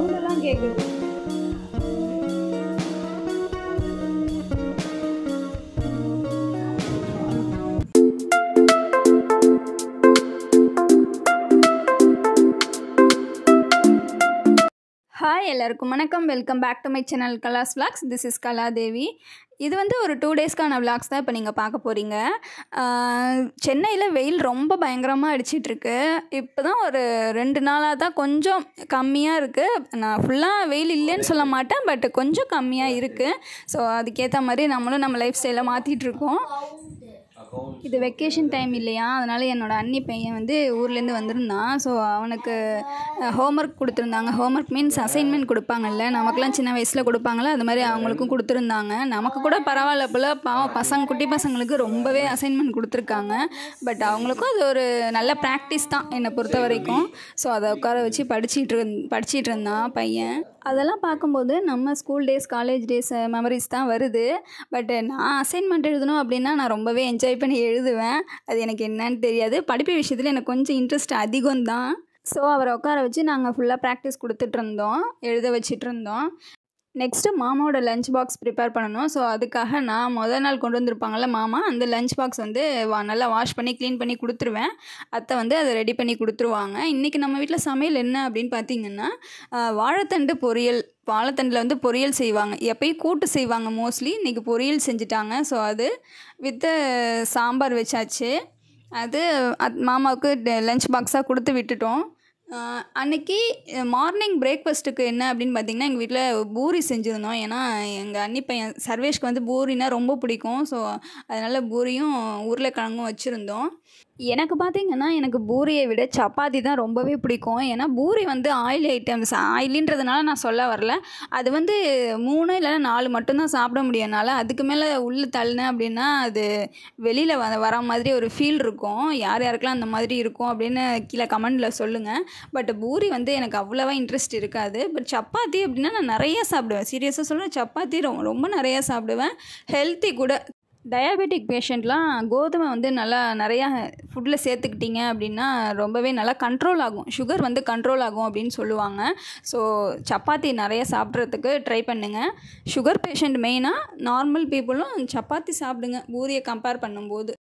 சவுண்டெல்லாம் கேட்குது ஹாய் எல்லாருக்கும் வணக்கம் welcome back to my channel Kala's vlogs this is Kaladevi இது வந்து ஒரு டூ டேஸ்க்கான vlogs தான் இப்போ நீங்கள் பார்க்க போகிறீங்க சென்னையில் வெயில் ரொம்ப பயங்கரமாக அடிச்சிட்ருக்கு இப்போ தான் ஒரு ரெண்டு நாளாக தான் கொஞ்சம் கம்மியாக இருக்குது நான் ஃபுல்லாக வெயில் இல்லைன்னு சொல்ல மாட்டேன் பட் கொஞ்சம் கம்மியாக இருக்குது ஸோ அதுக்கேற்ற மாதிரி நம்மளும் நம்ம லைஃப் ஸ்டைலை மாற்றிட்டுருக்கோம் இது வெக்கேஷன் டைம் இல்லையா அதனால் என்னோட அண்ணி பையன் வந்து ஊர்லேருந்து வந்திருந்தான் ஸோ அவனுக்கு ஹோம்ஒர்க் கொடுத்துருந்தாங்க ஹோம்ஒர்க் மீன்ஸ் அசைன்மெண்ட் கொடுப்பாங்கல்ல நமக்குலாம் சின்ன வயசில் கொடுப்பாங்கல்ல அது மாதிரி அவங்களுக்கும் கொடுத்துருந்தாங்க நமக்கு கூட பரவாயில்ல போல் பாவம் பசங்க குட்டி பசங்களுக்கு ரொம்பவே அசைன்மெண்ட் கொடுத்துருக்காங்க பட் அவங்களுக்கும் அது ஒரு நல்ல ப்ராக்டிஸ் தான் என்னை பொறுத்த வரைக்கும் ஸோ அதை உட்கார வச்சு படிச்சிட்டு இருந் படிச்சிட்டு இருந்தான் பையன் அதெல்லாம் பார்க்கும்போது நம்ம school days college days memories தான் வருது பட் நான் அசைன்மெண்ட் எழுதணும் அப்படின்னா நான் ரொம்பவே என்ஜாய் பண்ணி எழுதுவேன் அது எனக்கு என்னன்னு தெரியாது படிப்பு விஷயத்தில் எனக்கு கொஞ்சம் இன்ட்ரெஸ்ட் அதிகம் தான் ஸோ அவரை உட்கார வச்சு நாங்கள் ஃபுல்லாக ப்ராக்டிஸ் கொடுத்துட்டு இருந்தோம் எழுத வச்சிட்டு இருந்தோம் நெக்ஸ்ட்டு மாமாவோட லஞ்ச் பாக்ஸ் ப்ரிப்பேர் பண்ணணும் ஸோ அதுக்காக நான் முதல் நாள் கொண்டு வந்திருப்பாங்கள்ல மாமா அந்த லஞ்ச் பாக்ஸ் வந்து வா நல்லா வாஷ் பண்ணி க்ளீன் பண்ணி கொடுத்துருவேன் அத்தை வந்து அதை ரெடி பண்ணி கொடுத்துருவாங்க இன்றைக்கி நம்ம வீட்டில் சமையல் என்ன அப்படின்னு பார்த்தீங்கன்னா ஆஹ், வாழைத்தண்டு பொரியல் வாழைத்தண்டில் வந்து பொரியல் செய்வாங்க எப்பயும் கூட்டு செய்வாங்க மோஸ்ட்லி இன்றைக்கி பொரியல் செஞ்சுட்டாங்க ஸோ அது வித்து சாம்பார் வச்சாச்சு அது அத் மாமாவுக்கு லஞ்ச் பாக்ஸாக கொடுத்து விட்டுட்டோம் ஆஹ் அன்னைக்கு மார்னிங் பிரேக்ஃபாஸ்ட்டுக்கு என்ன அப்படின்னு பார்த்தீங்கன்னா எங்கள் வீட்டில் பூரி செஞ்சுருந்தோம் ஏன்னா எங்கள் அண்ணி பையன் சர்வேஷ்க்கு வந்து பூரினா ரொம்ப பிடிக்கும் ஸோ அதனால் பூரியும் உருளைக்கிழங்கும் வச்சுருந்தோம் எனக்கு பார்த்தீங்கன்னா எனக்கு பூரியை விட சப்பாத்தி தான் ரொம்பவே பிடிக்கும் ஏன்னா பூரி வந்து ஆயில் ஐட்டம்ஸ் ஆயிலின்றதுனால நான் சொல்ல வரல அது வந்து மூணு இல்லைன்னா நாலு மட்டும்தான் சாப்பிட முடியனால அதுக்கு மேலே உள்ளே தள்ளினேன் அப்படின்னா அது வெளியில் வ வர மாதிரி ஒரு ஃபீல் இருக்கும் யார் யாருக்கெல்லாம் அந்த மாதிரி இருக்கும் அப்படின்னு கீழே கமெண்டில் சொல்லுங்கள் பட் பூரி வந்து எனக்கு அவ்வளோவா இன்ட்ரெஸ்ட் இருக்காது பட் சப்பாத்தி அப்படின்னா நான் நிறைய சாப்பிடுவேன் சீரியஸாக சொல்கிறேன் சப்பாத்தி ரொம்ப ரொம்ப நிறையா சாப்பிடுவேன் ஹெல்த்தி கூட டயாபெட்டிக் பேஷண்ட்லாம் கோதுமை வந்து நல்லா நிறையா ஃபுட்டில் சேர்த்துக்கிட்டீங்க அப்படின்னா ரொம்பவே நல்லா கண்ட்ரோல் ஆகும் சுகர் வந்து கண்ட்ரோல் ஆகும் அப்படின்னு சொல்லுவாங்க ஸோ சப்பாத்தி நிறைய சாப்பிட்றதுக்கு ட்ரை பண்ணுங்கள் சுகர் பேஷண்ட் மெயினாக நார்மல் பீப்புளும் சப்பாத்தி சாப்பிடுங்க பூரியை கம்பேர் பண்ணும்போது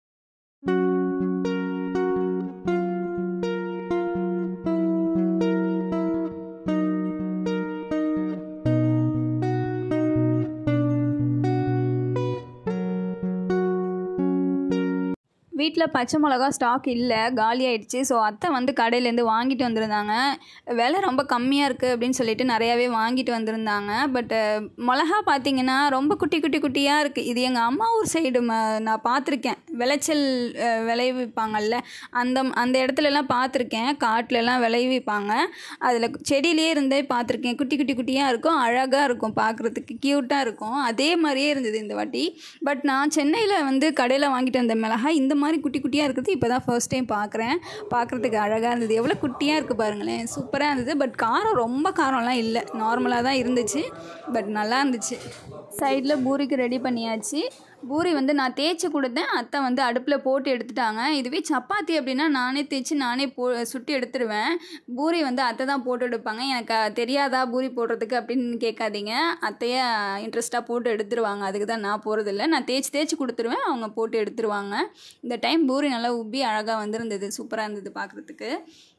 வீட்டில் பச்சை மிளகா ஸ்டாக் இல்லை காலி ஆயிடுச்சு ஸோ அத்தை வந்து கடையிலேருந்து வாங்கிட்டு வந்திருந்தாங்க விலை ரொம்ப கம்மியாக இருக்குது அப்படின்னு சொல்லிட்டு நிறையாவே வாங்கிட்டு வந்திருந்தாங்க பட் மிளகா பார்த்தீங்கன்னா ரொம்ப குட்டி குட்டி குட்டியாக இருக்குது இது எங்கள் அம்மா ஊர் சைடு ம நான் பார்த்துருக்கேன் விளைச்சல் அஹ், விளைவிப்பாங்கல்ல அந்த அந்த இடத்துலலாம் பார்த்துருக்கேன் காட்டிலலாம் விளைவிப்பாங்க அதில் செடியிலே இருந்தே பார்த்துருக்கேன் குட்டி குட்டி குட்டியாக இருக்கும் அழகாக இருக்கும் பார்க்குறதுக்கு க்யூட்டாக இருக்கும் அதே மாதிரியே இருந்தது இந்த வாட்டி பட் நான் சென்னையில் வந்து கடையில் வாங்கிட்டு வந்த மிளகாய் இந்த மாதிரி குட்டி குட்டியாக இருக்கிறது இப்போ தான் ஃபர்ஸ்ட் டைம் பார்க்குறேன் பார்க்குறதுக்கு அழகாக இருந்தது எவ்வளோ குட்டியாக இருக்குது பாருங்களேன் சூப்பராக இருந்தது பட் காரம் ரொம்ப காரம்லாம் இல்லை நார்மலாக தான் இருந்துச்சு பட் நல்லா இருந்துச்சு சைடில் பூரிக்கு ரெடி பண்ணியாச்சு பூரி வந்து நான் தேய்ச்சி கொடுத்தேன் அத்தை வந்து அடுப்பில் போட்டு எடுத்துட்டாங்க இதுவே சப்பாத்தி அப்படின்னா நானே தேய்ச்சி நானே போ சுட்டி எடுத்துருவேன் பூரி வந்து அத்தை தான் போட்டு எடுப்பாங்க எனக்கு தெரியாதா பூரி போடுறதுக்கு அப்படின்னு கேட்காதீங்க அத்தையே இன்ட்ரெஸ்ட்டாக போட்டு எடுத்துருவாங்க அதுக்கு தான் நான் போகிறதில்ல நான் தேய்ச்சி தேய்ச்சி கொடுத்துருவேன் அவங்க போட்டு எடுத்துருவாங்க இந்த டைம் பூரி நல்லா உப்பி அழகாக வந்திருந்தது சூப்பராக இருந்தது பார்க்குறதுக்கு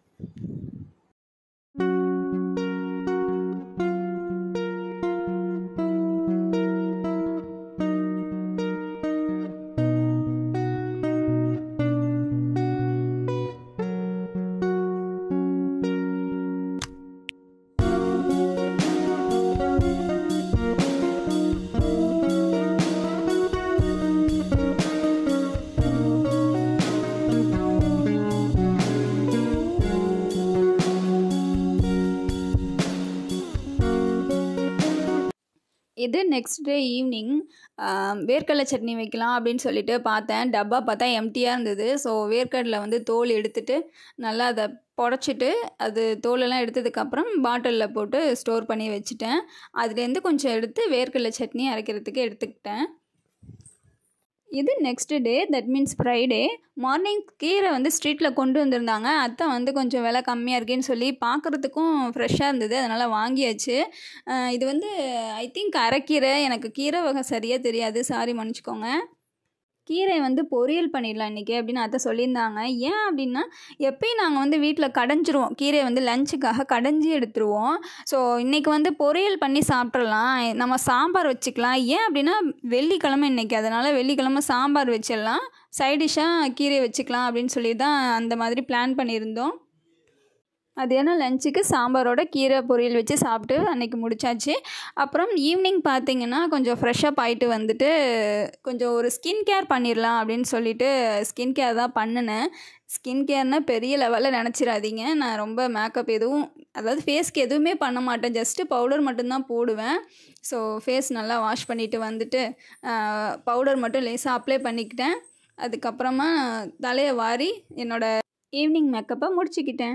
இது நெக்ஸ்ட் டே ஈவினிங் வேர்க்கடலை சட்னி வைக்கலாம் அப்படின்னு சொல்லிட்டு பார்த்தேன் டப்பா பார்த்தா எம்டியாக இருந்தது ஸோ வேர்க்கடலை வந்து தோல் எடுத்துட்டு நல்லா அதை புடச்சிட்டு அது தோலெல்லாம் எடுத்ததுக்கப்புறம் பாட்டிலில் போட்டு ஸ்டோர் பண்ணி வச்சுட்டேன் அதுலேருந்து கொஞ்சம் எடுத்து வேர்க்கடலை சட்னி அரைக்கிறதுக்கு எடுத்துக்கிட்டேன் இது next day that means Friday morning கீரை வந்து ஸ்ட்ரீட்டில் கொண்டு வந்திருந்தாங்க அத்தை வந்து கொஞ்சம் விலை கம்மியாக இருக்கேன்னு சொல்லி பார்க்குறதுக்கும் ஃப்ரெஷ்ஷாக இருந்தது அதனால் வாங்கியாச்சு அஹ் இது வந்து ஐ திங்க் அரைக்கீரை எனக்கு கீரை வகை சரியாக தெரியாது சாரி மன்னிச்சிக்கோங்க கீரை வந்து பொரியல் பண்ணிடலாம் இன்றைக்கி அப்படின்னு அத்தை சொல்லியிருந்தாங்க ஏன் அப்படின்னா எப்பயும் நாங்கள் வந்து வீட்டில் கடைஞ்சிருவோம் கீரையை வந்து லஞ்சுக்காக கடைஞ்சி எடுத்துருவோம் ஸோ இன்றைக்கி வந்து பொரியல் பண்ணி சாப்பிட்றலாம் நம்ம சாம்பார் வச்சுக்கலாம் ஏன் அப்படின்னா வெள்ளிக்கிழமை இன்றைக்கி அதனால் வெள்ளிக்கிழமை சாம்பார் வச்சிடலாம் சைடிஷ்ஷாக கீரை வச்சுக்கலாம் அப்படின்னு சொல்லி தான் அந்த மாதிரி பிளான் பண்ணியிருந்தோம் மதியானம் லஞ்சுக்கு சாம்பாரோட கீரை பொரியல் வச்சு சாப்பிட்டு அன்றைக்கி முடிச்சாச்சு அப்புறம் ஈவினிங் பார்த்தீங்கன்னா கொஞ்சம் ஃப்ரெஷ்ஷப் ஆகிட்டு வந்துட்டு கொஞ்சம் ஒரு ஸ்கின் கேர் பண்ணிடலாம் அப்படின்னு சொல்லிட்டு ஸ்கின் கேர் தான் பண்ணினேன் ஸ்கின் கேர்னால் பெரிய லெவலில் நினச்சிடாதீங்க நான் ரொம்ப மேக்கப் எதுவும் அதாவது ஃபேஸ்க்கு எதுவுமே பண்ண மாட்டேன் ஜஸ்ட்டு பவுடர் மட்டும்தான் போடுவேன் ஸோ ஃபேஸ் நல்லா வாஷ் பண்ணிவிட்டு வந்துட்டு பவுடர் மட்டும் லேசாக அப்ளை பண்ணிக்கிட்டேன் அதுக்கப்புறமா தலையை வாரி என்னோடய ஈவினிங் மேக்கப்பை முடிச்சுக்கிட்டேன்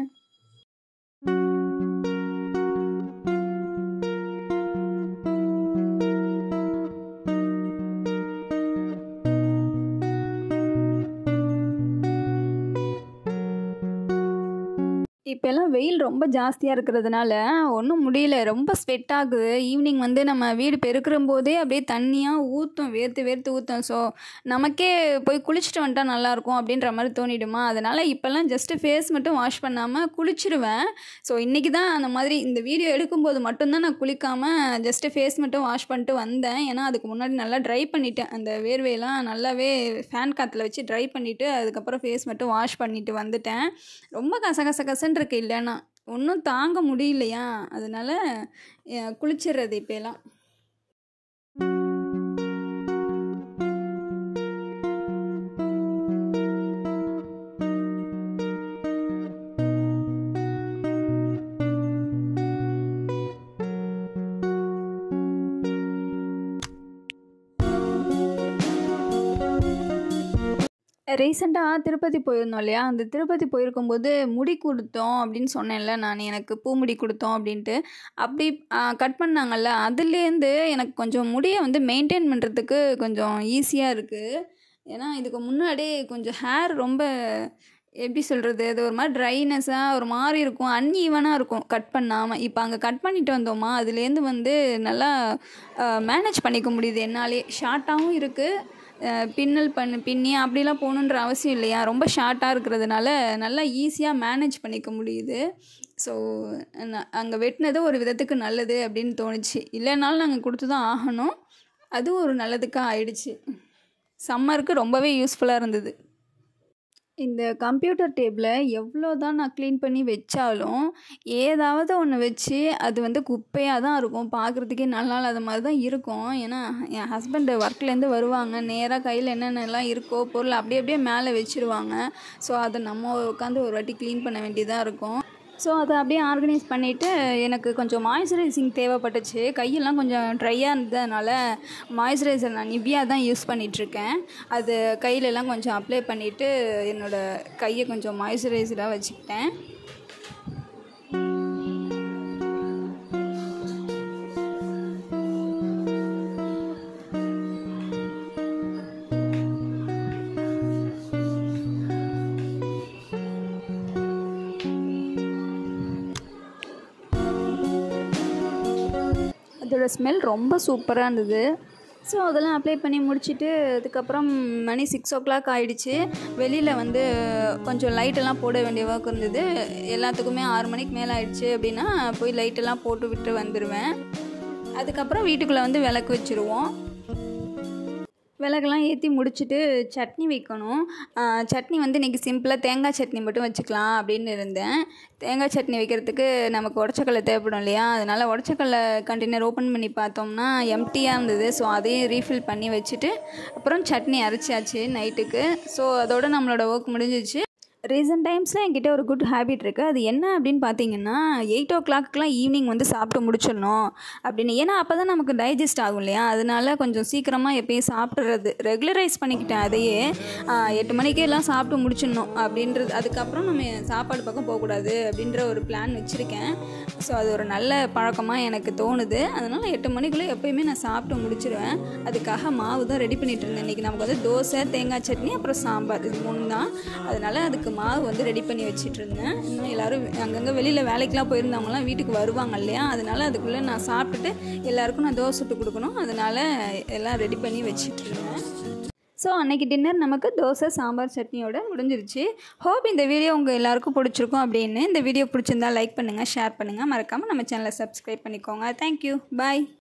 இப்போல்லாம் வெயில் ரொம்ப ஜாஸ்தியாக இருக்கிறதுனால ஒன்றும் முடியல ரொம்ப ஸ்வெட் ஆகுது ஈவினிங் வந்து நம்ம வீடு பெருக்கிற போதே அப்படியே தண்ணியாக ஊற்றும் வேர்த்து வேர்த்து ஊற்றும் ஸோ நமக்கே போய் குளிச்சுட்டு வந்துட்டா நல்லாயிருக்கும் அப்படின்ற மாதிரி தோணிடுமா அதனால் இப்போல்லாம் ஜஸ்ட்டு ஃபேஸ் மட்டும் வாஷ் பண்ணாமல் குளிச்சிடுவேன் ஸோ இன்றைக்கி தான் அந்த மாதிரி இந்த வீடியோ எடுக்கும்போது மட்டும்தான் நான் குளிக்காமல் ஜஸ்ட்டு ஃபேஸ் மட்டும் வாஷ் பண்ணிட்டு வந்தேன் ஏன்னா அதுக்கு முன்னாடி நல்லா ட்ரை பண்ணிட்டேன் அந்த வேர்வையெல்லாம் நல்லாவே ஃபேன் காற்றுல வச்சு ட்ரை பண்ணிவிட்டு அதுக்கப்புறம் ஃபேஸ் மட்டும் வாஷ் பண்ணிட்டு வந்துட்டேன் ரொம்ப கச கச கசன்னு இருக்கு இல்லைன்னா ஒன்றும் தாங்க முடியலையா அதனால அஹ், குளிச்சிடுறது இப்போலாம் ரீசெண்டாக திருப்பதி போயிருந்தோம் இல்லையா அந்த திருப்பதி போயிருக்கும்போது முடி கொடுத்தோம் அப்படின்னு சொன்னேன்ல நான் எனக்கு பூ முடி கொடுத்தோம் அப்படின்ட்டு அப்படி கட் பண்ணாங்கல்ல அதுலேருந்து எனக்கு கொஞ்சம் முடியை வந்து மெயின்டைன் பண்ணுறதுக்கு கொஞ்சம் ஈஸியாக இருக்குது ஏன்னா இதுக்கு முன்னாடி கொஞ்சம் ஹேர் ரொம்ப எப்படி சொல்கிறது அது ஒரு மாதிரி ட்ரைனஸாக ஒரு மாதிரி இருக்கும் அன்ஈவனாக இருக்கும் கட் பண்ணாமல் இப்போ அங்கே கட் பண்ணிட்டு வந்தோமா அதுலேருந்து வந்து நல்லா மேனேஜ் பண்ணிக்க முடியுது என்னாலே ஷார்ட்டாகவும் இருக்குது அஹ் பின்னல் பண்ணு பின்னி அப்படிலாம் போகணுன்ற அவசியம் இல்லையா ரொம்ப ஷார்ட்டாக இருக்கிறதுனால நல்லா ஈஸியாக மேனேஜ் பண்ணிக்க முடியுது ஸோ அங்கே வெட்டினது ஒரு விதத்துக்கு நல்லது அப்படின்னு தோணுச்சு இல்லைனாலும் நாங்கள் கொடுத்து தான் ஆகணும் அதுவும் ஒரு நல்லதுக்காக ஆயிடுச்சு சம்மருக்கு ரொம்பவே யூஸ்ஃபுல்லாக இருந்தது இந்த கம்ப்யூட்டர் டேபிளை எவ்வளோ தான் நான் க்ளீன் பண்ணி வச்சாலும் ஏதாவது ஒன்று வச்சு அது வந்து குப்பையாக தான் இருக்கும் பார்க்குறதுக்கே நல்லா இல்லாத மாதிரி தான் இருக்கும் ஏன்னா என் ஹஸ்பண்டு ஒர்க்லேருந்து வருவாங்க நேராக கையில் என்னென்னலாம் இருக்கோ பொருள் அப்படியே அப்படியே மேலே வச்சுருவாங்க ஸோ அதை நம்ம உட்காந்து ஒரு வாட்டி க்ளீன் பண்ண வேண்டியதாக இருக்கும் ஸோ அதை அப்படியே ஆர்கனைஸ் பண்ணிவிட்டு எனக்கு கொஞ்சம் மாய்ஸ்சரைசிங் தேவைப்பட்டுச்சு கையெல்லாம் கொஞ்சம் ட்ரையாக இருந்ததுனால மாய்ஸ்சரைசர் நான் நிவ்யா தான் யூஸ் பண்ணிகிட்ருக்கேன் அது கையிலெல்லாம் கொஞ்சம் அப்ளை பண்ணிவிட்டு என்னோடய கையை கொஞ்சம் மாய்ஸ்சரைசராக வச்சுக்கிட்டேன் அதோட ஸ்மெல் ரொம்ப சூப்பராக இருந்தது ஸோ அதெல்லாம் அப்ளை பண்ணி முடிச்சுட்டு அதுக்கப்புறம் மணி சிக்ஸ் ஓ கிளாக் ஆகிடுச்சு வெளியில் வந்து கொஞ்சம் லைட்டெல்லாம் போட வேண்டிய ஒர்க் இருந்தது எல்லாத்துக்குமே ஆறு மணிக்கு மேலே ஆயிடுச்சு அப்படின்னா போய் லைட்டெல்லாம் போட்டு விட்டு வந்துடுவேன் அதுக்கப்புறம் வீட்டுக்குள்ளே வந்து விளக்கு வச்சுருவோம் விளக்கெல்லாம் ஏற்றி முடிச்சுட்டு சட்னி வைக்கணும் ஆஹ் சட்னி வந்து இன்றைக்கி சிம்பிளாக தேங்காய் சட்னி மட்டும் வச்சுக்கலாம் அப்படின்னு இருந்தேன் தேங்காய் சட்னி வைக்கிறதுக்கு நமக்கு உடச்சக்கல்ல தேவைப்படும் இல்லையா அதனால் உடச்சக்கல்ல கண்டெய்னர் ஓப்பன் பண்ணி பார்த்தோம்னா எம்டியாக இருந்தது ஸோ அதையும் ரீஃபில் பண்ணி வச்சுட்டு அப்புறம் சட்னி அரைச்சாச்சு நைட்டுக்கு ஸோ அதோட நம்மளோட ஒர்க் முடிஞ்சிச்சு ரீசெண்ட் டைம்ஸில் என்கிட்ட ஒரு குட் ஹேபிட் இருக்குது அது என்ன அப்படின்னு பார்த்தீங்கன்னா எயிட் ஓ கிளாக்லாம் ஈவினிங் வந்து சாப்பிட்டு முடிச்சிடணும் அப்படின்னு ஏன்னா அப்போ தான் நமக்கு டைஜஸ்ட் ஆகும் இல்லையா அதனால கொஞ்சம் சீக்கிரமாக எப்பயும் சாப்பிட்றது ரெகுலரைஸ் பண்ணிக்கிட்டேன் அதையே ஆஹ், எட்டு மணிக்கே எல்லாம் சாப்பிட்டு முடிச்சிடணும் அப்படின்றது அதுக்கப்புறம் நம்ம சாப்பாடு பக்கம் போகக்கூடாது அப்படின்ற ஒரு பிளான் வச்சுருக்கேன் ஸோ அது ஒரு நல்ல பழக்கமாக எனக்கு தோணுது அதனால் எட்டு மணிக்குள்ளே எப்போயுமே நான் சாப்பிட்டு முடிச்சிடுவேன் அதுக்காக மாவு தான் ரெடி பண்ணிட்டு இருந்தேன் இன்றைக்கி நமக்கு வந்து தோசை தேங்காய் சட்னி அப்புறம் சாம்பார் இது மூணு தான் அதனால் அதுக்கு மாவு வந்து ரெடி பண்ணி வச்சிட்டு இருந்தேன் இன்னும் எல்லோரும் அங்கங்கே வெளியில் வேலைக்கெலாம் போயிருந்தவங்களாம் வீட்டுக்கு வருவாங்க இல்லையா அதனால் அதுக்குள்ளே நான் சாப்பிட்டுட்டு எல்லாருக்கும் நான் தோசை சுட்டு கொடுக்கணும் அதனால் எல்லாம் ரெடி பண்ணி வச்சிட்டு இருந்தேன் ஸோ அன்னைக்கு டின்னர் நமக்கு தோசை சாம்பார் சட்னியோட முடிஞ்சிருச்சு ஹோப் இந்த வீடியோ உங்கள் எல்லாருக்கும் பிடிச்சிருக்கும் அப்படின்னு இந்த வீடியோ பிடிச்சிருந்தா லைக் பண்ணுங்கள் ஷேர் பண்ணுங்கள் மறக்காமல் நம்ம சேனலை சப்ஸ்கிரைப் பண்ணிக்கோங்க தேங்க்யூ பாய்